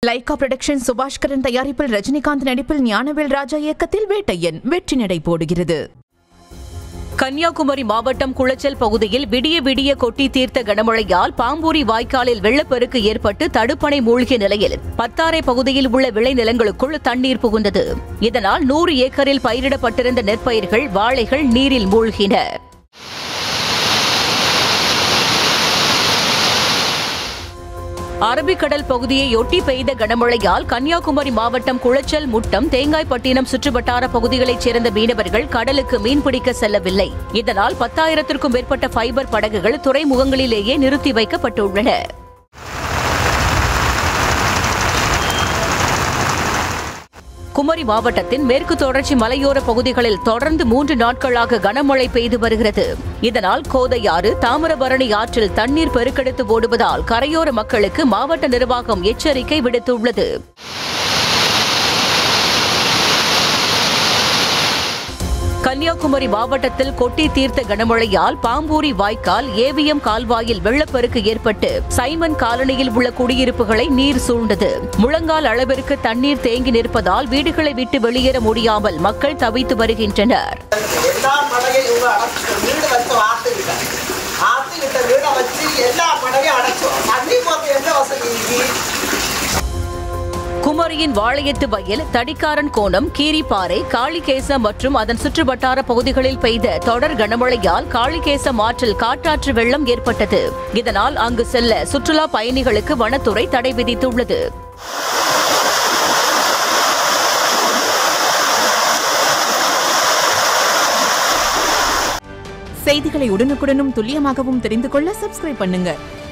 Lyca production Subaskaran தயாரிப்பில் ரஜினிகாந்த் நடிப்பில் ஞானவேல் ராஜா இயக்கத்தில் வேட்டையன் வெற்றி நடை போடுகிறது கன்னியாகுமரி மாவட்டம் குளச்சல் பகுதியில் விடிய விடிய கொட்டி தீர்த்த கனமழையால் பாம்பூரி வாய்க்காலில் வெள்ளப்பெருக்கு ஏற்பட்டு தடுப்பணை மூழ்கிய நிலையில் பத்தாரை பகுதியில் உள்ள விளைநிலங்களுக்குள் தண்ணீர் புகுந்தது இதனால் நூறு ஏக்கரில் பயிரிடப்பட்டிருந்த நெற்பயிர்கள் வாழைகள் நீரில் மூழ்கின அரபிக்கடல் பகுதியை ஒட்டி பெய்த கனமழையால் கன்னியாகுமரி மாவட்டம் குளச்சல் முட்டம் தேங்காய்பட்டினம் சுற்றுவட்டார பகுதிகளைச் சேர்ந்த மீனவர்கள் கடலுக்கு மீன்பிடிக்க செல்லவில்லை இதனால் பத்தாயிரத்திற்கும் மேற்பட்ட ஃபைபர் படகுகள் துறைமுகங்களிலேயே நிறுத்தி வைக்கப்பட்டுள்ளன குமரி மாவட்டத்தின் மேற்கு தொடர்ச்சி மலையோர பகுதிகளில் தொடர்ந்து மூன்று நாட்களாக கனமழை பெய்து வருகிறது இதனால் கோதையாறு தாமிரபரணி ஆற்றில் தண்ணீர் பெருக்கெடுத்து ஓடுவதால் கரையோர மக்களுக்கு மாவட்ட நிர்வாகம் எச்சரிக்கை விடுத்துள்ளது கன்னியாகுமரி மாவட்டத்தில் கொட்டி தீர்த்த கனமழையால் பாம்பூரி வாய்க்கால் ஏவிஎம் கால்வாயில் வெள்ளப்பெருக்கு ஏற்பட்டு சைமன் காலனியில் உள்ள குடியிருப்புகளை நீர் சூழ்ந்தது முழங்கால் அளவிற்கு தண்ணீர் தேங்கி நிற்பதால் வீடுகளை விட்டு வெளியேற முடியாமல் மக்கள் தவித்து வருகின்றனர் எல்லா மடையும் இவங்க அடைச்சு வீடு வச்சு ஆத்துக்கிட்ட ஆத்துக்கிட்ட வீடை வச்சு எல்லா மடையும் அடைச்சோம் தண்ணி போக எந்த வசதி இருக்கு குமரியின் வாளையத்து வயல் தடிக்காரன் கோணம் கீரிப்பாறை காளிகேசம் மற்றும் அதன் சுற்றுவட்டார பகுதிகளில் பெய்த தொடர் கனமழையால் காளிகேசம் ஆற்றில் காட்டாற்று வெள்ளம் ஏற்பட்டது இதனால் அங்கு செல்ல சுற்றுலா பயணிகளுக்கு வனத்துறை தடை விதித்துள்ளது செய்திகளை உடனுக்குடனும் துல்லியமாகவும் தெரிந்து கொள்ள சப்ஸ்கிரைப் பண்ணுங்க